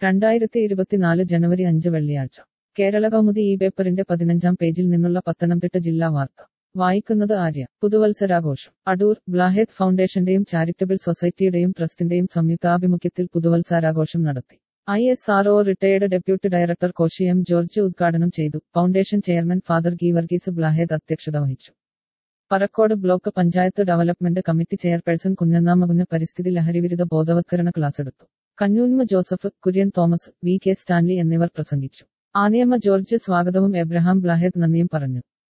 രണ്ടായിരത്തി ഇരുപത്തിനാല് ജനുവരി അഞ്ച് വെള്ളിയാഴ്ച കേരള കൗമുദി ഈ പേപ്പറിന്റെ പതിനഞ്ചാം പേജിൽ നിന്നുള്ള പത്തനംതിട്ട ജില്ലാ വാർത്ത വായിക്കുന്നത് ആര്യ പുതുവത്സരാഘോഷം അടൂർ ബ്ലാഹേത് ഫൗണ്ടേഷന്റെയും ചാരിറ്റബിൾ സൊസൈറ്റിയുടെയും ട്രസ്റ്റിന്റെയും സംയുക്താഭിമുഖ്യത്തിൽ പുതുവത്സരാഘോഷം നടത്തി I S R O retired deputy director Koshy M George ഉദ്ഘാടനം ചെയ്തു foundation chairman father Geevarghese Blahet അധ്യക്ഷത വഹിച്ചു Parakode block panchayat development committee chairperson Kunjannamakunju പരിസ്ഥിതി ലഹരിവിരുദ്ധ ബോധവത്കരണ ക്ലാസ് എടുത്തു കഞ്ഞൂന്മ Joseph Kurian Thomas V K Stanley എന്നിവർ പ്രസംഗിച്ചു ആനിയമ്മ ജോർജ് സ്വാഗതവും എബ്രഹാം ബ്ലാഹേത് നന്ദിയും പറഞ്ഞു